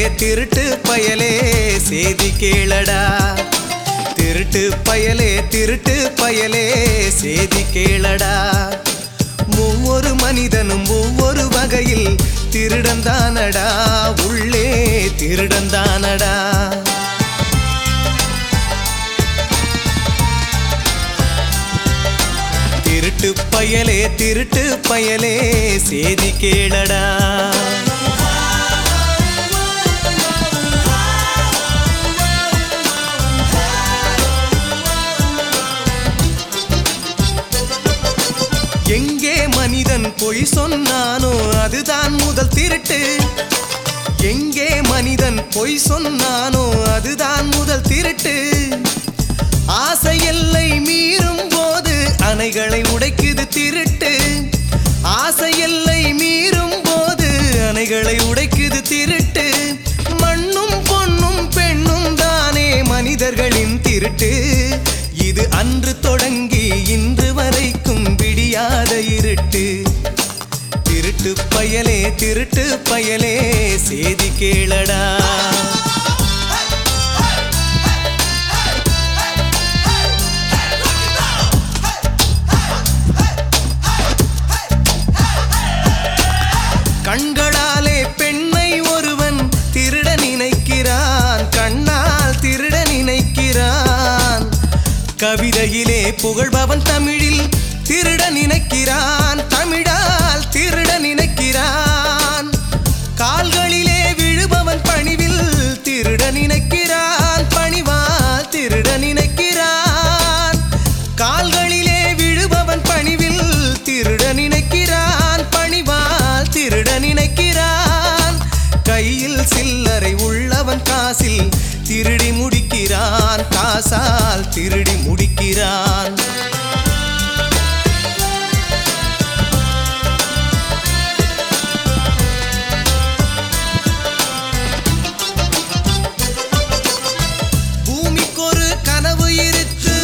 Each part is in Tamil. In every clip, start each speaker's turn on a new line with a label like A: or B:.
A: திருட்டு பயலே செய்தி கேளடா திருட்டு பயலே திருட்டு பயலே செய்தி கேளடா ஒவ்வொரு மனிதனும் ஒவ்வொரு வகையில் திருடந்தானடா உள்ளே திருடந்தானடா திருட்டு பயலே திருட்டு பயலே செய்தி கேளடா எங்கே மனிதன் பொய் சொன்னானோ அதுதான் முதல் திருட்டு எங்கே மனிதன் பொய் சொன்னானோ அதுதான் முதல் திருட்டு ஆசை எல்லை மீறும் போது அணைகளை உடைக்குது திருட்டு ஆசை எல்லை மீறும் போது அணைகளை உடைக்குது திருட்டு மண்ணும் பொன்னும் பெண்ணும் தானே மனிதர்களின் திருட்டு இது அன்று தொடங்கி இன்று வரைக்கும் விடியாத இருட்டு திருட்டு பயலே திருட்டு பயலே செய்தி கேளடா கண்களாலே பெண்ணை ஒருவன் திருட நினைக்கிறான் கண்ணால் திருட நினைக்கிறான் கவிதையிலே புகழ்பவன் தமிழில் திருட நினைக்கிறான் தமிழால் திருட நினைக்கிறான் கால்களிலே விழுபவன் பணிவில் திருட நினைக்கிறான் பணிவால் திருட நினைக்கிறான் கால்களிலே விழுபவன் பணிவில் திருட நினைக்கிறான் பணிவால் திருட நினைக்கிறான் கையில் சில்லறை உள்ளவன் காசில் திருடி முடிக்கிறான் காசால் திருடி முடிக்கிறான் பூமிக்கொரு கனவு இருக்கு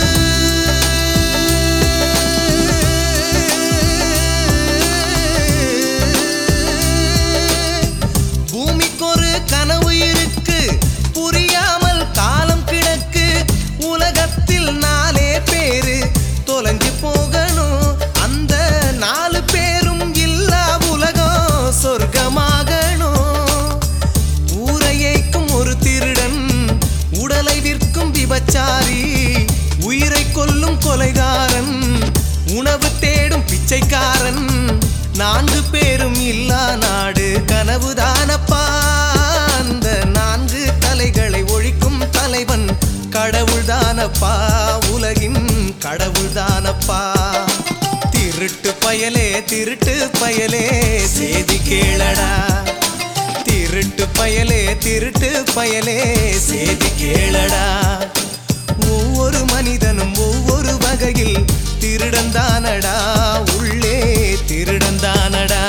A: பூமிக்கொரு கனவு இருக்கு புரியாமல் காலம் கிடக்கு உலகத்தில் நாலே பேரு தொலைஞ்சு போகணும் அந்த நாலு பேரும் இல்லா உலகம் சொர்க்கமாகணும் ஊரையேக்கும் ஒரு திருடன் உடலை விற்கும் விபச்சாரி உயிரை கொல்லும் கொலைகாரன் உணவு தேடும் பிச்சைக்காரன் நான்கு பேரும் இல்லா நாடு கனவுதானப்பா அந்த நான்கு தலைகளை ஒழிக்கும் தலைவன் கடவுள்தானப்பா உலகின் கடவுள்தானப்பா திருட்டு பயலே திருட்டு பயலே செய்தி கேளடா திருட்டு பயலே திருட்டு பயலே செய்தி கேளடா ஒவ்வொரு மனிதனும் ஒவ்வொரு வகையில் திருடந்தானடா உள்ளே திருடந்தானடா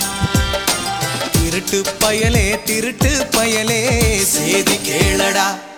A: திருட்டு பயலே திருட்டு பயலே செய்தி கேளடா